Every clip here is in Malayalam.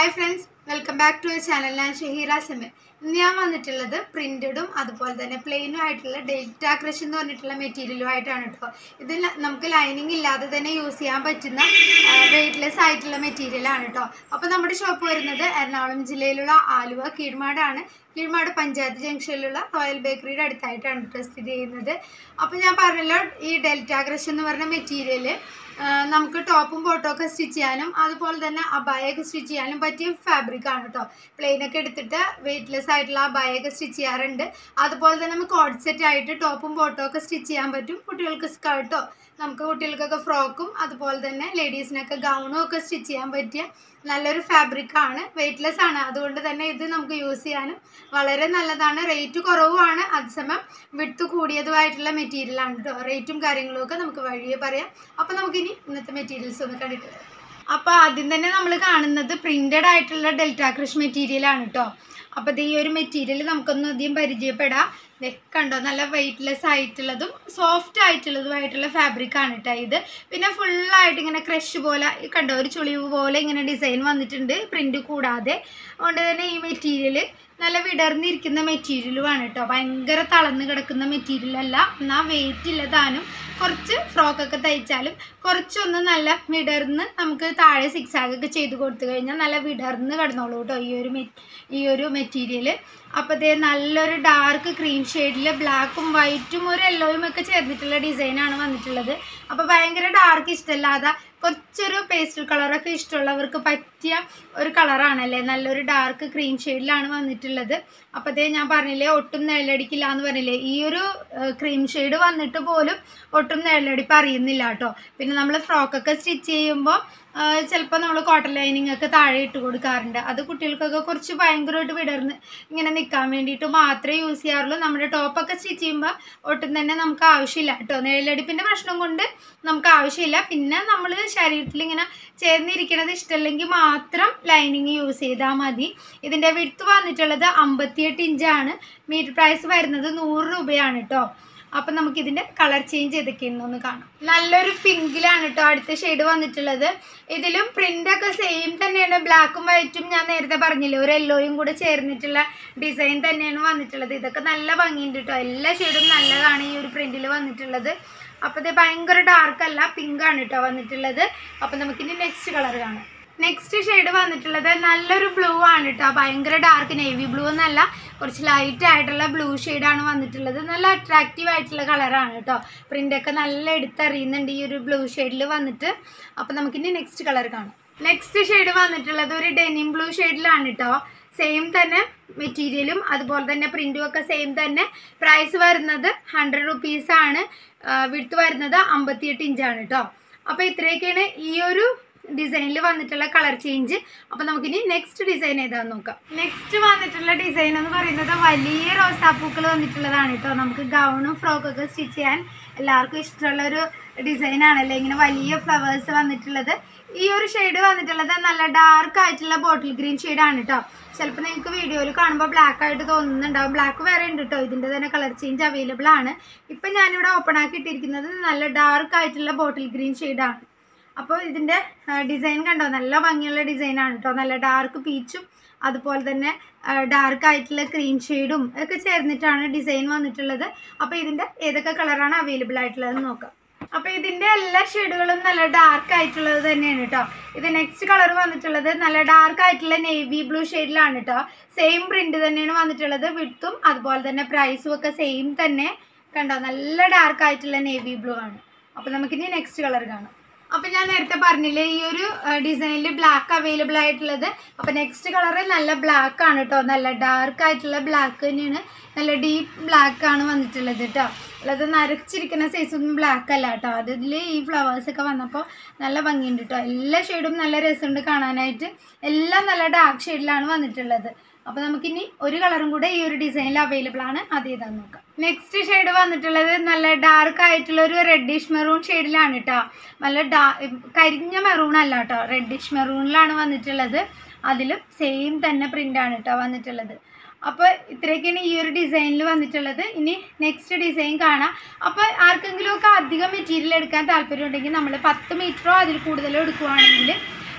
hi friends welcome back to channel ഞാൻ ഷഹീറ സെമി ഇന്ന് ഞാൻ വന്നിട്ടുള്ളത് പ്രിന്റഡും അതുപോലെ തന്നെ പ്ലെയിനും ആയിട്ടുള്ള ഡെൽറ്റ ക്രഷ് എന്ന് പറഞ്ഞിട്ടുള്ള മെറ്റീരിയലും ആയിട്ടാണ് കേട്ടോ ഇത് ല- നമുക്ക് ലൈനിങ് ഇല്ലാതെ തന്നെ യൂസ് ചെയ്യാൻ പറ്റുന്ന വെയ്റ്റ്ലെസ് ആയിട്ടുള്ള മെറ്റീരിയൽ ആണ് കേട്ടോ അപ്പോൾ നമ്മുടെ ഷോപ്പ് വരുന്നത് എറണാകുളം ജില്ലയിലുള്ള ആലുവ കീഴ്മാടാണ് കീഴ്മാട് പഞ്ചായത്ത് ജംഗ്ഷനിലുള്ള റോയൽ ബേക്കറിയുടെ അടുത്തായിട്ടാണ് കേട്ടോ സ്ഥിതി ചെയ്യുന്നത് അപ്പോൾ ഞാൻ പറഞ്ഞല്ലോ ഈ ഡെൽറ്റ ക്രഷ് എന്ന് പറഞ്ഞ മെറ്റീരിയൽ നമുക്ക് ടോപ്പും ബോട്ടും ഒക്കെ സ്റ്റിച്ച് ചെയ്യാനും അതുപോലെ തന്നെ അബായൊക്കെ സ്റ്റിച്ച് ചെയ്യാനും പറ്റിയ ഫാബ്രിക് ആണ് കേട്ടോ പ്ലെയിനൊക്കെ എടുത്തിട്ട് വെയ്റ്റ്ലെസ് ആയിട്ടുള്ള അബായൊക്കെ സ്റ്റിച്ച് ചെയ്യാറുണ്ട് അതുപോലെ തന്നെ നമുക്ക് കോഡ് സെറ്റ് ആയിട്ട് ടോപ്പും ബോട്ടും ഒക്കെ സ്റ്റിച്ച് ചെയ്യാൻ പറ്റും കുട്ടികൾക്ക് സ്കർട്ടോ നമുക്ക് കുട്ടികൾക്കൊക്കെ ഫ്രോക്കും അതുപോലെ തന്നെ ലേഡീസിനൊക്കെ ഗൗണും ഒക്കെ സ്റ്റിച്ച് ചെയ്യാൻ പറ്റിയ നല്ലൊരു ഫാബ്രിക് ആണ് വെയ്റ്റ്ലെസ് ആണ് അതുകൊണ്ട് തന്നെ ഇത് നമുക്ക് യൂസ് ചെയ്യാനും വളരെ നല്ലതാണ് റേറ്റ് കുറവുമാണ് അതേസമയം വിട്ട് കൂടിയതുമായിട്ടുള്ള മെറ്റീരിയൽ ആണ് കേട്ടോ റേറ്റും കാര്യങ്ങളും ഒക്കെ നമുക്ക് വഴിയെ പറയാം അപ്പോൾ നമുക്കിനി ഇന്നത്തെ മെറ്റീരിയൽസ് ഒന്ന് കണ്ടിട്ട് വരാം അപ്പോൾ ആദ്യം തന്നെ നമ്മൾ കാണുന്നത് പ്രിന്റഡ് ആയിട്ടുള്ള ഡെൽറ്റ ക്രഷ് മെറ്റീരിയൽ ആണ് കേട്ടോ അപ്പോൾ ഇത് ഈ ഒരു മെറ്റീരിയൽ നമുക്കൊന്ന് അധികം പരിചയപ്പെടാം ദേ കണ്ടോ നല്ല വെയ്റ്റ്ലെസ് ആയിട്ടുള്ളതും സോഫ്റ്റ് ആയിട്ടുള്ളതുമായിട്ടുള്ള ഫാബ്രിക് ആണ് കേട്ടോ ഇത് പിന്നെ ഫുള്ളായിട്ട് ഇങ്ങനെ ക്രഷ് പോലെ ഈ കണ്ടോ ഒരു ചുളിവ് പോലെ ഇങ്ങനെ ഡിസൈൻ വന്നിട്ടുണ്ട് പ്രിന്റ് കൂടാതെ അതുകൊണ്ട് തന്നെ ഈ മെറ്റീരിയൽ നല്ല വിടർന്നിരിക്കുന്ന മെറ്റീരിയലുമാണ് കേട്ടോ ഭയങ്കര തളർന്ന് കിടക്കുന്ന മെറ്റീരിയൽ അല്ല എന്നാൽ വെയിറ്റ് ഇല്ലതാനും കുറച്ച് ഫ്രോക്കൊക്കെ തയ്ച്ചാലും കുറച്ചൊന്ന് നല്ല വിടർന്ന് നമുക്ക് താഴെ സിക്സ് ആഗൊക്കെ ചെയ്ത് കൊടുത്തു കഴിഞ്ഞാൽ നല്ല വിടർന്ന് കിടന്നോളൂ കേട്ടോ ഈ ഒരു മെ ഈ ഒരു മെറ്റീരിയൽ അപ്പോൾ ഇതേ നല്ലൊരു ഡാർക്ക് ക്രീം ഷെയ്ഡിൽ ബ്ലാക്കും വൈറ്റും ഒരു യെല്ലോയും ഒക്കെ ചേർന്നിട്ടുള്ള ഡിസൈനാണ് വന്നിട്ടുള്ളത് അപ്പോൾ ഭയങ്കര ഡാർക്ക് ഇഷ്ടമല്ലാതെ കുറച്ചൊരു പേസ്റ്റൽ കളറൊക്കെ ഇഷ്ടമുള്ളവർക്ക് പറ്റിയ ഒരു കളറാണല്ലേ നല്ലൊരു ഡാർക്ക് ക്രീം ഷെയ്ഡിലാണ് വന്നിട്ടുള്ളത് അപ്പോൾ അതേ ഞാൻ പറഞ്ഞില്ലേ ഒട്ടും നിഴലടിക്കില്ല എന്ന് പറഞ്ഞില്ലേ ഈ ഒരു ക്രീം ഷെയ്ഡ് വന്നിട്ട് പോലും ഒട്ടും നിഴലടിപ്പ് അറിയുന്നില്ല കേട്ടോ പിന്നെ നമ്മൾ ഫ്രോക്കൊക്കെ സ്റ്റിച്ച് ചെയ്യുമ്പോൾ ചിലപ്പോൾ നമ്മൾ കോട്ടൺ ലൈനിങ് ഒക്കെ താഴെ ഇട്ട് കൊടുക്കാറുണ്ട് അത് കുട്ടികൾക്കൊക്കെ കുറച്ച് ഭയങ്കരമായിട്ട് വിടർന്ന് ഇങ്ങനെ നിൽക്കാൻ വേണ്ടിയിട്ട് മാത്രമേ യൂസ് ചെയ്യാറുള്ളൂ നമ്മുടെ ടോപ്പൊക്കെ സ്റ്റിച്ച് ചെയ്യുമ്പോൾ ഒട്ടും തന്നെ നമുക്ക് ആവശ്യമില്ല കേട്ടോ നിഴലടിപ്പിൻ്റെ പ്രശ്നം കൊണ്ട് നമുക്ക് ആവശ്യമില്ല പിന്നെ നമ്മൾ ശരീരത്തിൽ ഇങ്ങനെ ചേർന്നിരിക്കുന്നത് ഇഷ്ടമല്ലെങ്കിൽ മാത്രം ലൈനിങ് യൂസ് ചെയ്താൽ മതി ഇതിൻ്റെ വിട്ത് വന്നിട്ടുള്ളത് അമ്പത്തിയെട്ട് ഇഞ്ചാണ് മീറ്റർ പ്രൈസ് വരുന്നത് നൂറ് രൂപയാണ് കേട്ടോ അപ്പം നമുക്ക് ഇതിൻ്റെ കളർ ചേഞ്ച് ഏതൊക്കെയെന്നൊന്ന് കാണാം നല്ലൊരു പിങ്കിലാണ് കേട്ടോ അടുത്ത ഷെയ്ഡ് വന്നിട്ടുള്ളത് ഇതിലും പ്രിൻ്റൊക്കെ സെയിം തന്നെയാണ് ബ്ലാക്കും വൈറ്റും ഞാൻ നേരത്തെ പറഞ്ഞില്ലേ ഒരു യെല്ലോയും കൂടെ ചേർന്നിട്ടുള്ള ഡിസൈൻ തന്നെയാണ് വന്നിട്ടുള്ളത് ഇതൊക്കെ നല്ല ഭംഗിയുണ്ട് കേട്ടോ എല്ലാ ഷെയ്ഡും നല്ലതാണ് ഈ ഒരു പ്രിൻറ്റിൽ വന്നിട്ടുള്ളത് അപ്പോൾ ഇത് ഭയങ്കര ഡാർക്ക് അല്ല പിങ്ക് ആണ് കേട്ടോ വന്നിട്ടുള്ളത് അപ്പോൾ നമുക്കിനി നെക്സ്റ്റ് കളർ കാണാം നെക്സ്റ്റ് ഷെയ്ഡ് വന്നിട്ടുള്ളത് നല്ലൊരു ബ്ലൂ ആണ് കേട്ടോ ഭയങ്കര ഡാർക്ക് നേവി ബ്ലൂ എന്നല്ല കുറച്ച് ലൈറ്റ് ആയിട്ടുള്ള ബ്ലൂ ആണ് വന്നിട്ടുള്ളത് നല്ല അട്രാക്റ്റീവ് ആയിട്ടുള്ള കളറാണ് കേട്ടോ പ്രിൻ്റൊക്കെ നല്ല എടുത്തറിയുന്നുണ്ട് ഈ ഒരു ബ്ലൂ ഷെയ്ഡിൽ വന്നിട്ട് അപ്പോൾ നമുക്കിനി നെക്സ്റ്റ് കളർ കാണാം നെക്സ്റ്റ് ഷെയ്ഡ് വന്നിട്ടുള്ളത് ഒരു ഡെനിം ബ്ലൂ ഷെയ്ഡിലാണ് കേട്ടോ സെയിം തന്നെ മെറ്റീരിയലും അതുപോലെ തന്നെ പ്രിൻറ്റും ഒക്കെ സെയിം തന്നെ പ്രൈസ് വരുന്നത് ഹൺഡ്രഡ് റുപ്പീസാണ് വിടുത്ത് വരുന്നത് അമ്പത്തിയെട്ട് ഇഞ്ചാണ് കേട്ടോ അപ്പോൾ ഇത്രയൊക്കെയാണ് ഈ ഒരു ഡിസൈനിൽ വന്നിട്ടുള്ള കളർ ചേഞ്ച് അപ്പോൾ നമുക്കിനി നെക്സ്റ്റ് ഡിസൈൻ ഏതാന്ന് നോക്കാം നെക്സ്റ്റ് വന്നിട്ടുള്ള ഡിസൈൻ എന്ന് പറയുന്നത് വലിയ റോസാപ്പൂക്കൾ വന്നിട്ടുള്ളതാണ് കേട്ടോ നമുക്ക് ഗൗണും ഫ്രോക്കൊക്കെ സ്റ്റിച്ച് ചെയ്യാൻ എല്ലാവർക്കും ഇഷ്ടമുള്ള ഒരു ഡിസൈൻ ആണല്ലേ ഇങ്ങനെ വലിയ ഫ്ലവേഴ്സ് വന്നിട്ടുള്ളത് ഈ ഒരു ഷെയ്ഡ് വന്നിട്ടുള്ളത് നല്ല ഡാർക്ക് ആയിട്ടുള്ള ബോട്ടിൽ ഗ്രീൻ ആണ് കേട്ടോ ചിലപ്പോൾ നിങ്ങൾക്ക് വീഡിയോയിൽ കാണുമ്പോൾ ബ്ലാക്ക് ആയിട്ട് തോന്നുന്നുണ്ടാവും ബ്ലാക്ക് വേറെ ഉണ്ട് കേട്ടോ ഇതിൻ്റെ തന്നെ കളർ ചേഞ്ച് അവൈലബിൾ ആണ് ഇപ്പം ഞാനിവിടെ ഓപ്പൺ ആക്കി ഇട്ടിരിക്കുന്നത് നല്ല ഡാർക്ക് ആയിട്ടുള്ള ബോട്ടിൽ ഗ്രീൻ ആണ് അപ്പോൾ ഇതിൻ്റെ ഡിസൈൻ കണ്ടോ നല്ല ഭംഗിയുള്ള ഡിസൈനാണ് കേട്ടോ നല്ല ഡാർക്ക് പീച്ചും അതുപോലെ തന്നെ ഡാർക്ക് ആയിട്ടുള്ള ക്രീം ഷെയ്ഡും ഒക്കെ ചേർന്നിട്ടാണ് ഡിസൈൻ വന്നിട്ടുള്ളത് അപ്പോൾ ഇതിൻ്റെ ഏതൊക്കെ കളറാണ് അവൈലബിൾ ആയിട്ടുള്ളതെന്ന് നോക്കാം അപ്പോൾ ഇതിൻ്റെ എല്ലാ ഷെയ്ഡുകളും നല്ല ഡാർക്ക് ആയിട്ടുള്ളത് തന്നെയാണ് കേട്ടോ ഇത് നെക്സ്റ്റ് കളർ വന്നിട്ടുള്ളത് നല്ല ഡാർക്ക് ആയിട്ടുള്ള നേവി ബ്ലൂ ഷെയ്ഡിലാണ് കേട്ടോ സെയിം പ്രിന്റ് തന്നെയാണ് വന്നിട്ടുള്ളത് വിട്ടും അതുപോലെ തന്നെ പ്രൈസും ഒക്കെ സെയിം തന്നെ കണ്ടോ നല്ല ഡാർക്ക് ആയിട്ടുള്ള നേവി ബ്ലൂ ആണ് അപ്പോൾ നമുക്കിനി നെക്സ്റ്റ് കളർ കാണാം അപ്പം ഞാൻ നേരത്തെ പറഞ്ഞില്ലേ ഈ ഒരു ഡിസൈനിൽ ബ്ലാക്ക് അവൈലബിൾ ആയിട്ടുള്ളത് അപ്പം നെക്സ്റ്റ് കളർ നല്ല ബ്ലാക്ക് ആണ് കേട്ടോ നല്ല ഡാർക്ക് ആയിട്ടുള്ള ബ്ലാക്ക് തന്നെയാണ് നല്ല ഡീപ്പ് ബ്ലാക്ക് ആണ് വന്നിട്ടുള്ളത് കേട്ടോ അല്ലാതെ നരച്ചിരിക്കുന്ന സൈസൊന്നും ബ്ലാക്ക് അല്ല കേട്ടോ അതിൽ ഈ ഫ്ലവേഴ്സ് ഒക്കെ വന്നപ്പോൾ നല്ല ഭംഗിയുണ്ട് കേട്ടോ എല്ലാ ഷെയ്ഡും നല്ല രസമുണ്ട് കാണാനായിട്ട് എല്ലാം നല്ല ഡാർക്ക് ഷെയ്ഡിലാണ് വന്നിട്ടുള്ളത് അപ്പോൾ നമുക്കിനി ഒരു കളറും കൂടെ ഈ ഒരു ഡിസൈനിൽ അവൈലബിൾ ആണ് അത് ഏതാന്ന് നോക്കാം നെക്സ്റ്റ് ഷെയ്ഡ് വന്നിട്ടുള്ളത് നല്ല ഡാർക്ക് ആയിട്ടുള്ള ഒരു റെഡിഷ് മെറൂൺ ഷെയ്ഡിലാണ് കേട്ടോ നല്ല ഡാ കരിഞ്ഞ മെറൂൺ അല്ല കേട്ടോ റെഡിഷ് മെറൂണിലാണ് വന്നിട്ടുള്ളത് അതിലും സെയിം തന്നെ പ്രിൻ്റാണ് കേട്ടോ വന്നിട്ടുള്ളത് അപ്പോൾ ഇത്രയൊക്കെയാണ് ഈ ഒരു ഡിസൈനിൽ വന്നിട്ടുള്ളത് ഇനി നെക്സ്റ്റ് ഡിസൈൻ കാണാം അപ്പോൾ ആർക്കെങ്കിലുമൊക്കെ അധികം മെറ്റീരിയൽ എടുക്കാൻ താല്പര്യമുണ്ടെങ്കിൽ നമ്മൾ പത്ത് മീറ്ററോ അതിൽ കൂടുതലോ എടുക്കുവാണെങ്കിൽ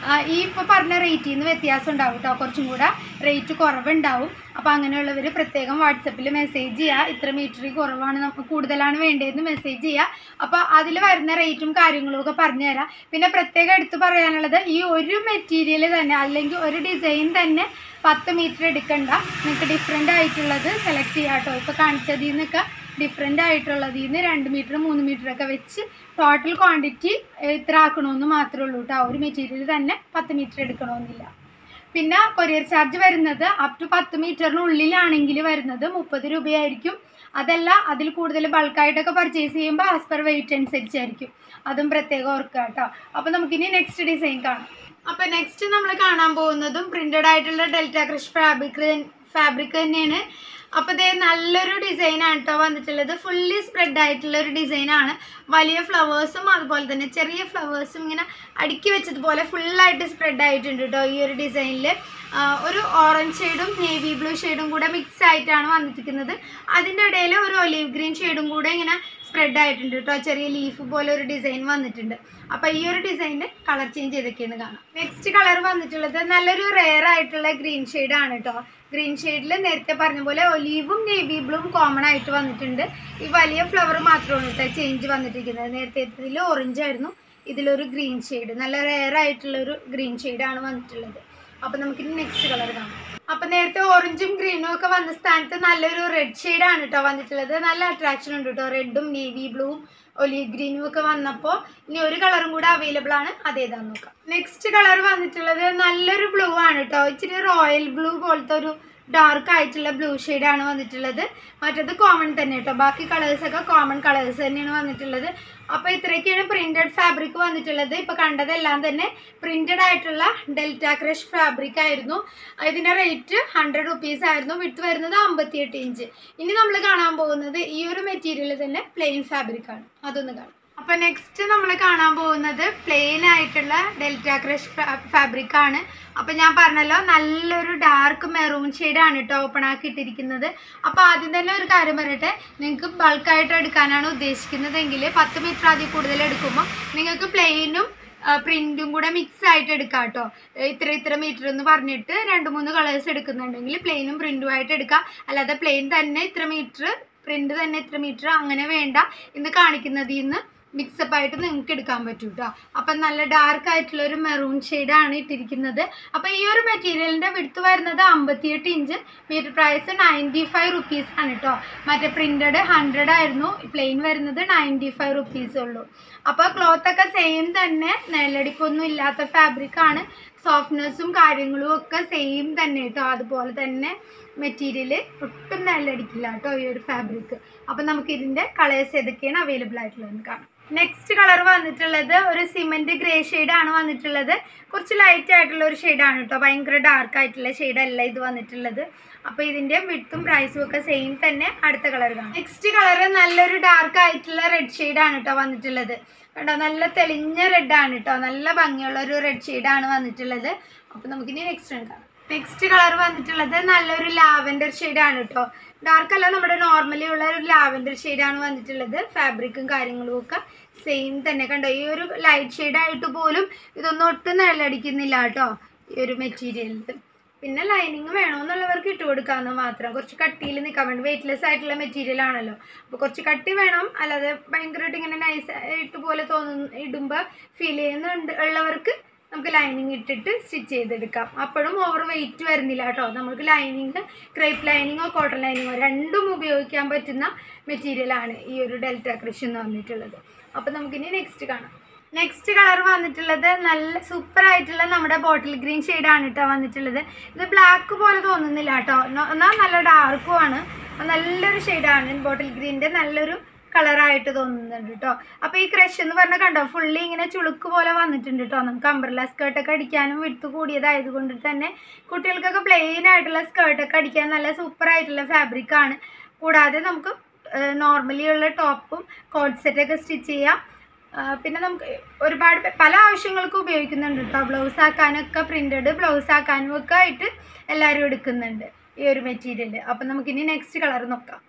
ആ, ഈ ഇപ്പോൾ പറഞ്ഞ റേറ്റിൽ നിന്ന് വ്യത്യാസം ഉണ്ടാവും കേട്ടോ കുറച്ചും കൂടെ റേറ്റ് കുറവുണ്ടാവും അപ്പോൾ അങ്ങനെയുള്ളവർ പ്രത്യേകം വാട്സപ്പിൽ മെസ്സേജ് ചെയ്യുക ഇത്ര മീറ്ററിൽ കുറവാണ് നമുക്ക് കൂടുതലാണ് വേണ്ടതെന്ന് മെസ്സേജ് ചെയ്യുക അപ്പോൾ അതിൽ വരുന്ന റേറ്റും കാര്യങ്ങളും ഒക്കെ പറഞ്ഞു തരാം പിന്നെ പ്രത്യേകം എടുത്ത് പറയാനുള്ളത് ഈ ഒരു മെറ്റീരിയൽ തന്നെ അല്ലെങ്കിൽ ഒരു ഡിസൈൻ തന്നെ പത്ത് മീറ്റർ എടുക്കണ്ട നിങ്ങൾക്ക് ഡിഫറെൻ്റ് ആയിട്ടുള്ളത് സെലക്ട് ചെയ്യാം കേട്ടോ ഇപ്പോൾ കാണിച്ചതിൽ നിന്നൊക്കെ ഡിഫറെൻ്റ് ആയിട്ടുള്ളതിൽ നിന്ന് രണ്ട് മീറ്റർ മൂന്ന് മീറ്റർ ഒക്കെ വെച്ച് ടോട്ടൽ ക്വാണ്ടിറ്റി ഇത്ര ആക്കണമെന്ന് മാത്രമേ ഉള്ളൂ കേട്ടോ ഒരു മെറ്റീരിയൽ തന്നെ പത്ത് മീറ്റർ എടുക്കണമെന്നില്ല പിന്നെ കൊറിയർ ചാർജ് വരുന്നത് അപ് ടു പത്ത് മീറ്ററിനുള്ളിലാണെങ്കിൽ വരുന്നത് മുപ്പത് രൂപയായിരിക്കും അതല്ല അതിൽ കൂടുതൽ ബൾക്കായിട്ടൊക്കെ പർച്ചേസ് ചെയ്യുമ്പോൾ ആസ് പെർ വെയിറ്റ് അനുസരിച്ചായിരിക്കും അതും പ്രത്യേകം ഓർക്കുക കേട്ടോ അപ്പോൾ നമുക്കിനി നെക്സ്റ്റ് ഡിസൈൻ കാണാം അപ്പോൾ നെക്സ്റ്റ് നമ്മൾ കാണാൻ പോകുന്നതും പ്രിൻ്റഡ് ആയിട്ടുള്ള ഡെൽറ്റ ക്രഷ് ഫാബ്രിക് ഫാബ്രിക് തന്നെയാണ് അപ്പോൾ ഇതേ നല്ലൊരു ഡിസൈനാണ് കേട്ടോ വന്നിട്ടുള്ളത് ഫുള്ളി സ്പ്രെഡ് ആയിട്ടുള്ള ഒരു ഡിസൈനാണ് വലിയ ഫ്ലവേഴ്സും അതുപോലെ തന്നെ ചെറിയ ഫ്ലവേഴ്സും ഇങ്ങനെ അടുക്കി വെച്ചതുപോലെ ഫുള്ളായിട്ട് സ്പ്രെഡ് ആയിട്ടുണ്ട് കേട്ടോ ഈ ഒരു ഡിസൈനിൽ ഒരു ഓറഞ്ച് ഷെയ്ഡും നേവി ബ്ലൂ ഷെയ്ഡും കൂടെ മിക്സ് ആയിട്ടാണ് വന്നിരിക്കുന്നത് അതിൻ്റെ ഇടയിൽ ഒരു ഒലീവ് ഗ്രീൻ ഷെയ്ഡും കൂടെ ഇങ്ങനെ സ്പ്രെഡ് ആയിട്ടുണ്ട് കേട്ടോ ചെറിയ ലീഫ് പോലെ ഒരു ഡിസൈൻ വന്നിട്ടുണ്ട് അപ്പോൾ ഈ ഒരു ഡിസൈനിൽ കളർ ചേഞ്ച് ചെയ്തൊക്കെയാണ് കാണാം നെക്സ്റ്റ് കളർ വന്നിട്ടുള്ളത് നല്ലൊരു റെയർ ആയിട്ടുള്ള ഗ്രീൻ ആണ് കേട്ടോ ഗ്രീൻ ഷെയ്ഡിൽ നേരത്തെ പറഞ്ഞ പോലെ ഒലീവും നേവി ബ്ലൂവും കോമൺ ആയിട്ട് വന്നിട്ടുണ്ട് ഈ വലിയ ഫ്ലവർ മാത്രമാണ് കേട്ടോ ചേഞ്ച് വന്നിട്ടിരിക്കുന്നത് നേരത്തെ ഇതിൽ ഓറഞ്ച് ആയിരുന്നു ഇതിലൊരു ഗ്രീൻ ഷെയ്ഡ് നല്ല റെയർ ആയിട്ടുള്ള ഒരു ഗ്രീൻ ആണ് വന്നിട്ടുള്ളത് അപ്പോൾ നമുക്കിനി നെക്സ്റ്റ് കളർ കാണാം അപ്പോൾ നേരത്തെ ഓറഞ്ചും ഗ്രീനും ഒക്കെ വന്ന സ്ഥാനത്ത് നല്ലൊരു റെഡ് ആണ് കേട്ടോ വന്നിട്ടുള്ളത് നല്ല അട്രാക്ഷൻ ഉണ്ട് കേട്ടോ റെഡും നേവി ബ്ലൂവും ഒലീവ് ഗ്രീനും ഒക്കെ വന്നപ്പോൾ ഇനി ഒരു കളറും കൂടെ അവൈലബിൾ ആണ് അതേതാന്ന് നോക്കാം നെക്സ്റ്റ് കളർ വന്നിട്ടുള്ളത് നല്ലൊരു ബ്ലൂ ആണ് കേട്ടോ ഇച്ചിരി റോയൽ ബ്ലൂ പോലത്തെ ഒരു ഡാർക്ക് ആയിട്ടുള്ള ബ്ലൂ ആണ് വന്നിട്ടുള്ളത് മറ്റത് കോമൺ തന്നെ കേട്ടോ ബാക്കി കളേഴ്സൊക്കെ കോമൺ കളേഴ്സ് തന്നെയാണ് വന്നിട്ടുള്ളത് അപ്പോൾ ഇത്രയൊക്കെയാണ് പ്രിൻറ്റഡ് ഫാബ്രിക് വന്നിട്ടുള്ളത് ഇപ്പോൾ കണ്ടതെല്ലാം തന്നെ പ്രിൻറ്റഡ് ആയിട്ടുള്ള ഡെൽറ്റ ക്രഷ് ഫാബ്രിക് ആയിരുന്നു ഇതിൻ്റെ റേറ്റ് ഹൺഡ്രഡ് റുപ്പീസ് ആയിരുന്നു വിട്ട് വരുന്നത് അമ്പത്തിയെട്ട് ഇഞ്ച് ഇനി നമ്മൾ കാണാൻ പോകുന്നത് ഈ ഒരു മെറ്റീരിയൽ തന്നെ പ്ലെയിൻ ഫാബ്രിക് ആണ് അതൊന്ന് കാണാം അപ്പോൾ നെക്സ്റ്റ് നമ്മൾ കാണാൻ പോകുന്നത് പ്ലെയിൻ ആയിട്ടുള്ള ഡെൽറ്റ ക്രഷ് ഫാബ്രിക് ആണ് അപ്പോൾ ഞാൻ പറഞ്ഞല്ലോ നല്ലൊരു ഡാർക്ക് മെറൂൺ ആണ് കേട്ടോ ഓപ്പൺ ആക്കി ഇട്ടിരിക്കുന്നത് അപ്പോൾ ആദ്യം തന്നെ ഒരു കാര്യം പറയട്ടെ നിങ്ങൾക്ക് ബൾക്കായിട്ട് എടുക്കാനാണ് ഉദ്ദേശിക്കുന്നതെങ്കിൽ പത്ത് മീറ്റർ അതിൽ കൂടുതൽ എടുക്കുമ്പോൾ നിങ്ങൾക്ക് പ്ലെയിനും പ്രിന്റും കൂടെ മിക്സ് ആയിട്ട് എടുക്കാം കേട്ടോ ഇത്ര ഇത്ര മീറ്റർ എന്ന് പറഞ്ഞിട്ട് രണ്ട് മൂന്ന് കളേഴ്സ് എടുക്കുന്നുണ്ടെങ്കിൽ പ്ലെയിനും പ്രിന്റും ആയിട്ട് എടുക്കാം അല്ലാതെ പ്ലെയിൻ തന്നെ ഇത്ര മീറ്റർ പ്രിന്റ് തന്നെ ഇത്ര മീറ്റർ അങ്ങനെ വേണ്ട ഇന്ന് കാണിക്കുന്നതിൽ നിന്ന് മിക്സപ്പ് ആയിട്ട് നിങ്ങൾക്ക് എടുക്കാൻ പറ്റും കേട്ടോ അപ്പം നല്ല ഡാർക്ക് ആയിട്ടുള്ള ഒരു മെറൂൺ ആണ് ഇട്ടിരിക്കുന്നത് അപ്പം ഈ ഒരു മെറ്റീരിയലിൻ്റെ വിടുത്ത് വരുന്നത് അമ്പത്തിയെട്ട് inch metre price ninety five rupees ആണ് കേട്ടോ മറ്റേ പ്രിൻറ്റഡ് ഹൺഡ്രഡ് ആയിരുന്നു പ്ലെയിൻ വരുന്നത് നയൻറ്റി ഫൈവ് റുപ്പീസ് ഉള്ളൂ അപ്പോൾ ക്ലോത്ത് ഒക്കെ സെയിം തന്നെ നെല്ലടിപ്പൊന്നും ഇല്ലാത്ത ഫാബ്രിക് ആണ് സോഫ്റ്റ്നെസ്സും കാര്യങ്ങളും ഒക്കെ സെയിം തന്നെ കേട്ടോ അതുപോലെ തന്നെ മെറ്റീരിയൽ ഒട്ടും നെല്ലടിക്കില്ല കേട്ടോ ഈ ഒരു ഫാബ്രിക് അപ്പം നമുക്ക് ഇതിൻ്റെ കളേഴ്സ് ഏതൊക്കെയാണ് അവൈലബിൾ ആയിട്ടുള്ളതെന്ന് കാണാം നെക്സ്റ്റ് കളർ വന്നിട്ടുള്ളത് ഒരു സിമെന്റ് ഗ്രേ ആണ് വന്നിട്ടുള്ളത് കുറച്ച് ലൈറ്റ് ആയിട്ടുള്ള ഒരു ആണ് കേട്ടോ ഭയങ്കര ഡാർക്ക് ആയിട്ടുള്ള ഷെയ്ഡ് അല്ല ഇത് വന്നിട്ടുള്ളത് അപ്പോൾ ഇതിന്റെ വിട്ടും പ്രൈസും ഒക്കെ സെയിം തന്നെ അടുത്ത കളർ കാണാം നെക്സ്റ്റ് കളർ നല്ലൊരു ഡാർക്ക് ആയിട്ടുള്ള റെഡ് ആണ് കേട്ടോ വന്നിട്ടുള്ളത് കണ്ടോ നല്ല തെളിഞ്ഞ റെഡ് ആണ് കേട്ടോ നല്ല ഭംഗിയുള്ള ഒരു റെഡ് ആണ് വന്നിട്ടുള്ളത് അപ്പോൾ നമുക്കിനി നെക്സ്റ്റ് കാണാം നെക്സ്റ്റ് കളർ വന്നിട്ടുള്ളത് നല്ലൊരു ലാവൻഡർ ആണ് കേട്ടോ ഡാർക്ക് അല്ല നമ്മുടെ നോർമലി ഉള്ള ഒരു ലാവൻഡർ ആണ് വന്നിട്ടുള്ളത് ഫാബ്രിക്കും കാര്യങ്ങളും ഒക്കെ സെയിം തന്നെ കണ്ടോ ഈ ഒരു ലൈറ്റ് ഷെയ്ഡ് ആയിട്ട് പോലും ഇതൊന്നും ഒട്ടും നിഴലടിക്കുന്നില്ല കേട്ടോ ഈ ഒരു മെറ്റീരിയലിൽ പിന്നെ ലൈനിങ് വേണമെന്നുള്ളവർക്ക് ഇട്ട് കൊടുക്കാമെന്ന് മാത്രം കുറച്ച് കട്ടിയിൽ നിൽക്കാൻ വേണ്ടി വെയിറ്റ്ലെസ് ആയിട്ടുള്ള മെറ്റീരിയൽ ആണല്ലോ അപ്പോൾ കുറച്ച് കട്ടി വേണം അല്ലാതെ ഭയങ്കരമായിട്ട് ഇങ്ങനെ നൈസ് ആയിട്ട് പോലെ തോന്നുന്നു ഇടുമ്പോൾ ഫീൽ ചെയ്യുന്നുണ്ട് ഉള്ളവർക്ക് നമുക്ക് ലൈനിങ് ഇട്ടിട്ട് സ്റ്റിച്ച് ചെയ്തെടുക്കാം അപ്പോഴും ഓവർ വെയിറ്റ് വരുന്നില്ല കേട്ടോ നമുക്ക് ലൈനിങ് ക്രേപ്പ് ലൈനിങ്ങോ കോട്ടൺ ലൈനിങ്ങോ രണ്ടും ഉപയോഗിക്കാൻ പറ്റുന്ന മെറ്റീരിയലാണ് ഈ ഒരു ഡെൽറ്റ കൃഷി എന്ന് പറഞ്ഞിട്ടുള്ളത് അപ്പോൾ നമുക്കിനി നെക്സ്റ്റ് കാണാം നെക്സ്റ്റ് കളർ വന്നിട്ടുള്ളത് നല്ല സൂപ്പർ ആയിട്ടുള്ള നമ്മുടെ ബോട്ടിൽ ഗ്രീൻ ആണ് കേട്ടോ വന്നിട്ടുള്ളത് ഇത് ബ്ലാക്ക് പോലെ തോന്നുന്നില്ല കേട്ടോ എന്നാൽ നല്ല ഡാർക്കും ആണ് നല്ലൊരു ഷെയ്ഡാണ് ബോട്ടിൽ ഗ്രീൻ്റെ നല്ലൊരു കളറായിട്ട് തോന്നുന്നുണ്ട് കേട്ടോ അപ്പോൾ ഈ ക്രഷ് എന്ന് പറഞ്ഞാൽ കണ്ടോ ഫുള്ളി ഇങ്ങനെ ചുളുക്ക് പോലെ വന്നിട്ടുണ്ട് കേട്ടോ നമുക്ക് അംബ്രല സ്കേർട്ടൊക്കെ അടിക്കാനും വിടുത്ത് കൂടിയതായത് കൊണ്ട് തന്നെ കുട്ടികൾക്കൊക്കെ പ്ലെയിൻ ആയിട്ടുള്ള സ്കേർട്ടൊക്കെ അടിക്കാൻ നല്ല സൂപ്പർ ആയിട്ടുള്ള ഫാബ്രിക് ആണ് കൂടാതെ നമുക്ക് നോർമലി ഉള്ള ടോപ്പും കോഡ് സെറ്റൊക്കെ സ്റ്റിച്ച് ചെയ്യാം ആ, പിന്നെ നമുക്ക് ഒരുപാട് പേ- പല ആവശ്യങ്ങൾക്കും ഉപയോഗിക്കുന്നുണ്ട് കേട്ടോ ബ്ലൗസ് ആക്കാനൊക്കെ പ്രിൻറ്റഡ് ബ്ലൗസ് ആക്കാനും ഒക്കെ ആയിട്ട് എല്ലാവരും എടുക്കുന്നുണ്ട് ഈ ഒരു മെറ്റീരിയൽ അപ്പം നമുക്കിനി നെക്സ്റ്റ് കളർ നോക്കാം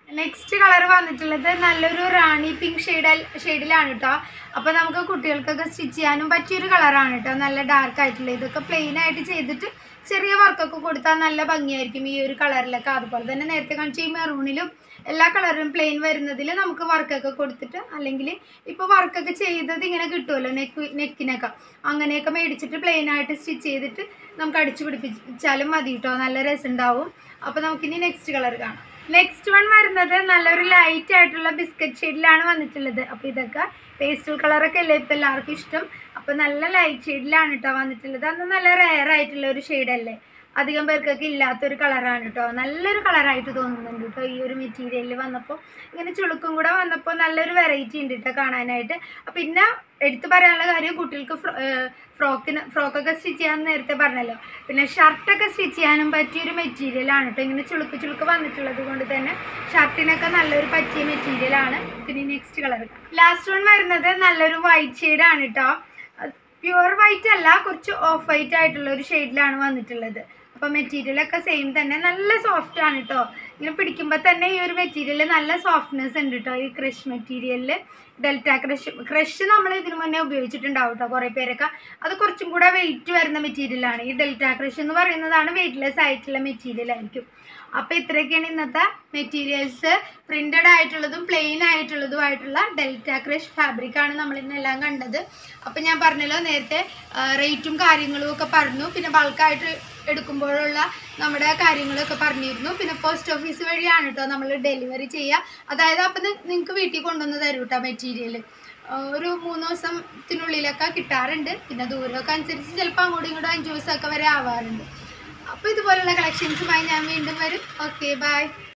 നെക്സ്റ്റ് കളർ വന്നിട്ടുള്ളത് നല്ലൊരു റാണി പിങ്ക് ഷെയ്ഡ് ഷെയ്ഡിലാണ് കേട്ടോ അപ്പോൾ നമുക്ക് കുട്ടികൾക്കൊക്കെ സ്റ്റിച്ച് ചെയ്യാനും പറ്റിയൊരു കളറാണ് കേട്ടോ നല്ല ഡാർക്ക് ആയിട്ടുള്ള ഇതൊക്കെ പ്ലെയിൻ ആയിട്ട് ചെയ്തിട്ട് ചെറിയ വർക്കൊക്കെ കൊടുത്താൽ നല്ല ഭംഗിയായിരിക്കും ഈ ഒരു കളറിലൊക്കെ അതുപോലെ തന്നെ നേരത്തെ കാണിച്ച ഈ മെറൂണിലും എല്ലാ കളറിലും പ്ലെയിൻ വരുന്നതിൽ നമുക്ക് വർക്കൊക്കെ കൊടുത്തിട്ട് അല്ലെങ്കിൽ ഇപ്പോൾ വർക്കൊക്കെ ചെയ്തത് ഇങ്ങനെ കിട്ടുമല്ലോ നെക്ക് നെക്കിനൊക്കെ അങ്ങനെയൊക്കെ മേടിച്ചിട്ട് പ്ലെയിൻ ആയിട്ട് സ്റ്റിച്ച് ചെയ്തിട്ട് നമുക്ക് അടിച്ചു പിടിപ്പിച്ചാലും മതി കേട്ടോ നല്ല രസമുണ്ടാവും അപ്പോൾ നമുക്കിനി നെക്സ്റ്റ് കളർ കാണാം നെക്സ്റ്റ് വൺ വരുന്നത് നല്ലൊരു ലൈറ്റ് ആയിട്ടുള്ള ബിസ്ക്കറ്റ് ഷെയ്ഡിലാണ് വന്നിട്ടുള്ളത് അപ്പോൾ ഇതൊക്കെ പേസ്റ്റൽ കളറൊക്കെ അല്ലേ ഇപ്പോൾ എല്ലാവർക്കും ഇഷ്ടം അപ്പോൾ നല്ല ലൈറ്റ് ഷെയ്ഡിലാണ് കേട്ടോ വന്നിട്ടുള്ളത് അത് നല്ല റെയർ ആയിട്ടുള്ള ഒരു ഷെയ്ഡല്ലേ അധികം പേർക്കൊക്കെ ഇല്ലാത്തൊരു കളറാണ് കേട്ടോ നല്ലൊരു കളറായിട്ട് തോന്നുന്നുണ്ട് കേട്ടോ ഈ ഒരു മെറ്റീരിയലിൽ വന്നപ്പോൾ ഇങ്ങനെ ചുളുക്കും കൂടെ വന്നപ്പോൾ നല്ലൊരു വെറൈറ്റി ഉണ്ട് കേട്ടോ കാണാനായിട്ട് അപ്പൊ പിന്നെ എടുത്തു പറയാനുള്ള കാര്യം കുട്ടികൾക്ക് ഫ്രോക്കിന് ഫ്രോക്കൊക്കെ സ്റ്റിച്ച് ചെയ്യാൻ നേരത്തെ പറഞ്ഞല്ലോ പിന്നെ ഷർട്ടൊക്കെ സ്റ്റിച്ച് ചെയ്യാനും പറ്റിയൊരു മെറ്റീരിയലാണ് കേട്ടോ ഇങ്ങനെ ചുളുക്ക് ചുളുക്ക് വന്നിട്ടുള്ളത് കൊണ്ട് തന്നെ ഷർട്ടിനൊക്കെ നല്ലൊരു പറ്റിയ മെറ്റീരിയലാണ് പിന്നെ നെക്സ്റ്റ് കളർ ലാസ്റ്റ് വൺ വരുന്നത് നല്ലൊരു വൈറ്റ് ഷെയ്ഡാണ് കേട്ടോ പ്യുവർ വൈറ്റ് അല്ല കുറച്ച് ഓഫ് വൈറ്റ് ആയിട്ടുള്ള ഒരു ഷെയ്ഡിലാണ് വന്നിട്ടുള്ളത് അപ്പോൾ മെറ്റീരിയലൊക്കെ സെയിം തന്നെ നല്ല സോഫ്റ്റ് ആണ് കേട്ടോ ഇങ്ങനെ പിടിക്കുമ്പോൾ തന്നെ ഈ ഒരു മെറ്റീരിയൽ നല്ല സോഫ്റ്റ്നെസ് ഉണ്ട് കേട്ടോ ഈ ക്രഷ് മെറ്റീരിയലിൽ ഡെൽറ്റ ക്രഷ് ക്രഷ് നമ്മൾ ഇതിനു മുന്നേ ഉപയോഗിച്ചിട്ടുണ്ടാവും കേട്ടോ കുറേ പേരൊക്കെ അത് കുറച്ചും കൂടെ വെയിറ്റ് വരുന്ന മെറ്റീരിയലാണ് ഈ ഡെൽറ്റ ക്രഷ് എന്ന് പറയുന്നതാണ് വെയിറ്റ്ലെസ് ആയിട്ടുള്ള മെറ്റീരിയൽ ആയിരിക്കും അപ്പോൾ ഇത്രയൊക്കെയാണ് ഇന്നത്തെ മെറ്റീരിയൽസ് പ്രിന്റഡ് ആയിട്ടുള്ളതും പ്ലെയിൻ ആയിട്ടുള്ളതുമായിട്ടുള്ള ഡെൽറ്റ ക്രഷ് ഫാബ്രിക് ആണ് നമ്മൾ ഇന്നെല്ലാം കണ്ടത് അപ്പോൾ ഞാൻ പറഞ്ഞല്ലോ നേരത്തെ റേറ്റും കാര്യങ്ങളും ഒക്കെ പറഞ്ഞു പിന്നെ ബൾക്കായിട്ട് എടുക്കുമ്പോഴുള്ള നമ്മുടെ കാര്യങ്ങളൊക്കെ പറഞ്ഞിരുന്നു പിന്നെ പോസ്റ്റ് ഓഫീസ് വഴിയാണ് കേട്ടോ നമ്മൾ ഡെലിവറി ചെയ്യുക അതായത് അപ്പം നിങ്ങൾക്ക് വീട്ടിൽ കൊണ്ടുവന്ന് തരും കേട്ടോ മെറ്റീരിയൽ ഒരു മൂന്ന് ദിവസത്തിനുള്ളിലൊക്കെ കിട്ടാറുണ്ട് പിന്നെ ദൂരമൊക്കെ അനുസരിച്ച് ചിലപ്പോൾ അങ്ങോട്ടും ഇങ്ങോട്ടും അഞ്ച് ദിവസമൊക്കെ വരെ ആവാറുണ്ട് അപ്പോൾ ഇതുപോലുള്ള കളക്ഷൻസുമായി ഞാൻ വീണ്ടും വരും ഓക്കെ ബൈ